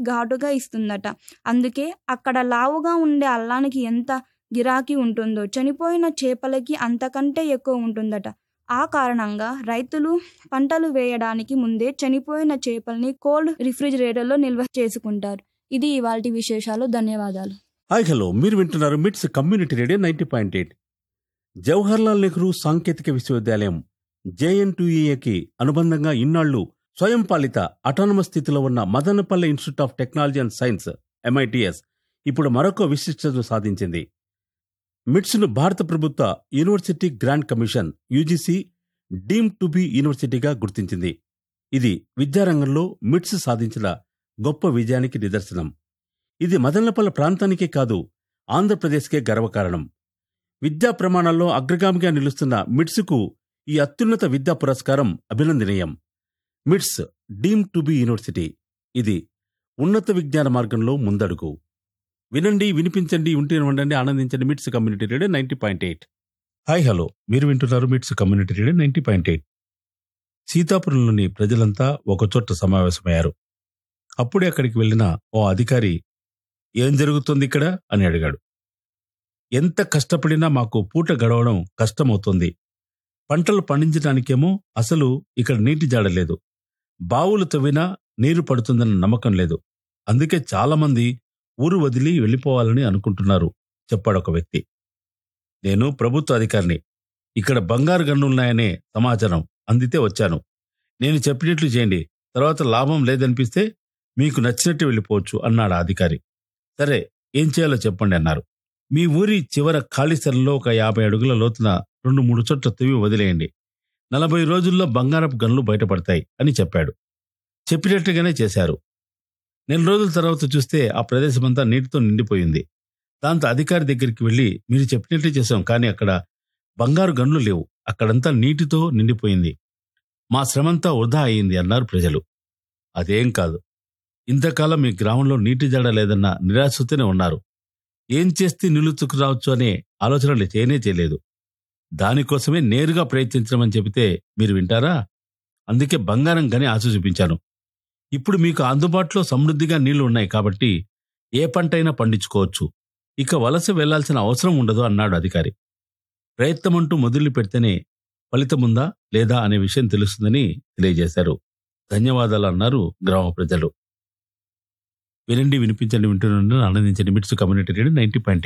ఘాటుగా ఇస్తుందట అందుకే అక్కడ లావుగా ఉండే అల్లానికి ఎంత గిరాకీ ఉంటుందో చనిపోయిన చేపలకి అంతకంటే ఎక్కువ ఉంటుందట ఆ కారణంగా రైతులు పంటలు వేయడానికి ముందే చనిపోయిన చేపల్ని కోల్డ్ రిఫ్రిజిరేటర్లో నిల్వ చేసుకుంటారు ఇది ఇవాల్టి విశేషాలు ధన్యవాదాలు హాయ్ హలో మీరు వింటున్నారు MITS community radio ninety point eight Jawaharlal Nehru సాంకేతిక విశ్వవిద్యాలయం జేఎన్టీఏకి అనుబంధంగా ఇన్నాళ్లు స్వయం పాలిత అటానమస్ స్థితిలో ఉన్న Madanapalle institute of technology and science MITS ఇప్పుడు మరొక విశిష్టతను సాధించింది మిట్స్ను భారత ప్రభుత్వ university grant commission UGC deem to be యూనివర్సిటీగా గుర్తించింది ఇది విద్యారంగంలో మిట్స్ సాధించిన గొప్ప విజయానికి నిదర్శనం ఇది మదనపల్లె ప్రాంతానికే కాదు ఆంధ్రప్రదేశ్కే గర్వకారణం విద్యా ప్రమాణాల్లో అగ్రగామిగా నిలుస్తున్న మిట్స్కు ఈ అత్యున్నత విద్యా పురస్కారం అభినందనీయం మిట్స్ డీమ్ టు బి యూనివర్సిటీ ఇది ఉన్నత విజ్ఞాన మార్గంలో ముందడుగు వినండి వినిపించండి ఉంటే ఉండండి ఆనందించండి MITS community radio ninety point eight hi hello మీరు వింటున్నారు MITS community radio ninety point eight సీతాపురంలోని ప్రజలంతా ఒకచోట సమావేశమయ్యారు అప్పుడే అక్కడికి వెళ్ళిన ఓ అధికారి ఏం జరుగుతుంది ఇక్కడ అని అడిగాడు ఎంత కష్టపడినా మాకు పూట గడవడం కష్టమవుతుంది పంటలు పండించడానికేమో అసలు ఇక్కడ నీటి జాడలేదు బావులు తవ్వినా నీరు పడుతుందన్న నమ్మకం లేదు అందుకే చాలామంది ఊరు వదిలి వెళ్ళిపోవాలని అనుకుంటున్నారు చెప్పాడు ఒక వ్యక్తి నేను ప్రభుత్వ అధికారిని ఇక్కడ బంగారు గన్నులున్నాయనే సమాచారం అందితే వచ్చాను నేను చెప్పినట్లు చేయండి తర్వాత లాభం లేదనిపిస్తే మీకు నచ్చినట్టు వెళ్ళిపోవచ్చు అన్నాడు ఆ అధికారి సరే ఏం చేయాలో చెప్పండి అన్నారు మీ ఊరి చివర ఖాళీ స్థలంలో ఒక యాభై అడుగుల లోతున రెండు మూడు చోట్ల తువి వదిలేయండి నలభై రోజుల్లో బంగారపు గన్లు బయటపడతాయి అని చెప్పాడు చెప్పినట్టుగానే చేశారు నెల రోజుల తర్వాత చూస్తే ఆ ప్రదేశమంతా నీటితో నిండిపోయింది దాంతో అధికారి దగ్గరికి వెళ్ళి మీరు చెప్పినట్టు చేశాం కానీ అక్కడ బంగారు గన్లు లేవు అక్కడంతా నీటితో నిండిపోయింది మా శ్రమంతా వృధా అయింది అన్నారు ప్రజలు అదేం కాదు ఇంతకాలం మీ గ్రామంలో నీటి జడ లేదన్న నిరాశతోనే ఉన్నారు ఏం చేస్తే నిలుచుకు రావచ్చు అనే ఆలోచనలు చేయనే చేయలేదు దానికోసమే నేరుగా ప్రయత్నించమని చెబితే మీరు వింటారా అందుకే బంగారం గని ఆశ చూపించాను ఇప్పుడు మీకు అందుబాటులో సమృద్ధిగా నీళ్లు ఉన్నాయి కాబట్టి ఏ పంటైనా పండించుకోవచ్చు ఇక వలస వెళ్లాల్సిన అవసరం ఉండదు అన్నాడు అధికారి ప్రయత్నమంటూ మొదలు పెడితేనే ఫలితముందా లేదా అనే విషయం తెలుస్తుందని తెలియజేశారు ధన్యవాదాలు అన్నారు గ్రామ ప్రజలు వినండి వినిపించండి వింటున్న ఆనందించండి MITS community radio ninety point